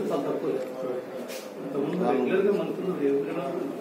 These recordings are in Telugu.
చాలా తక్కువ ఇంతకుముందు రెగ్యులర్గా మనకున్నది ఎవరైనా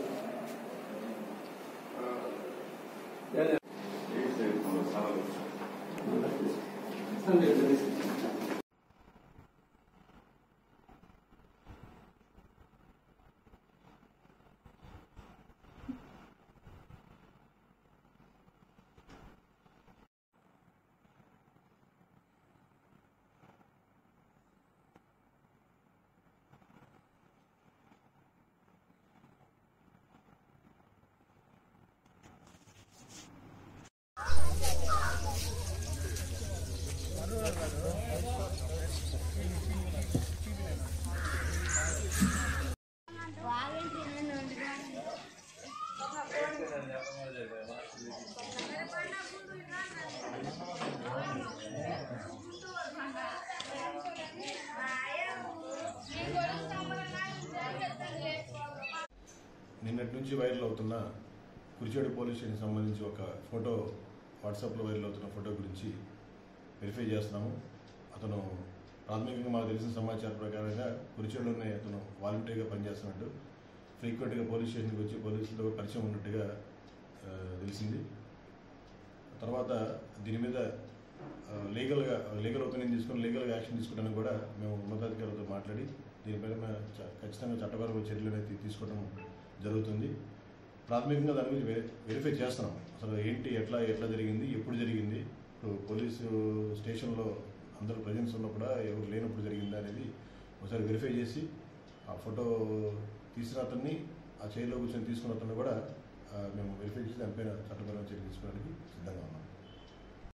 నిన్నటి నుంచి వైరల్ అవుతున్న కురిచేడు పోలీస్ స్టేషన్ సంబంధించి ఒక ఫోటో వాట్సాప్లో వైరల్ అవుతున్న ఫోటో గురించి వెరిఫై చేస్తున్నాము అతను ప్రాథమికంగా మాకు తెలిసిన సమాచారం ప్రకారంగా కురిచేడులోనే అతను వాలంటరీగా పనిచేస్తున్నట్టు ఫ్రీక్వెంట్గా పోలీస్ స్టేషన్కి వచ్చి పోలీసులతో పరిచయం ఉన్నట్టుగా ఆ, తెలిసింది తర్వాత దీని మీద ఆ, లీగల్గా లీగల్ ఒపీనియన్ తీసుకొని లీగల్గా యాక్షన్ తీసుకోవడానికి కూడా మేము ఉన్నతాధికారులతో మాట్లాడి దీనిపైన మేము చ- ఖచ్చితంగా చట్టపరమైన చర్యలు అనేది తీసుకోవడం జరుగుతుంది ప్రాథమికంగా దాని గురించి వెరి- వెరిఫై చేస్తున్నాం అసలు ఏంటి ఎట్లా ఎట్లా జరిగింది ఎప్పుడు జరిగింది ఇప్పుడు పోలీసు స్టేషన్లో అందరూ ప్రజెన్స్ ఉన్నప్పుడు ఎవరు లేనప్పుడు జరిగిందా అనేది ఒకసారి వెరిఫై చేసి ఆ ఫోటో తీసిన అతన్ని ఆ చైర్లో కూర్చొని తీసుకున్న అతన్ని కూడా ఆ, మేము వెరిఫై చేసి దానిపైన చట్టపరమైన చర్య తీసుకోవడానికి సిద్ధంగా ఉన్నాం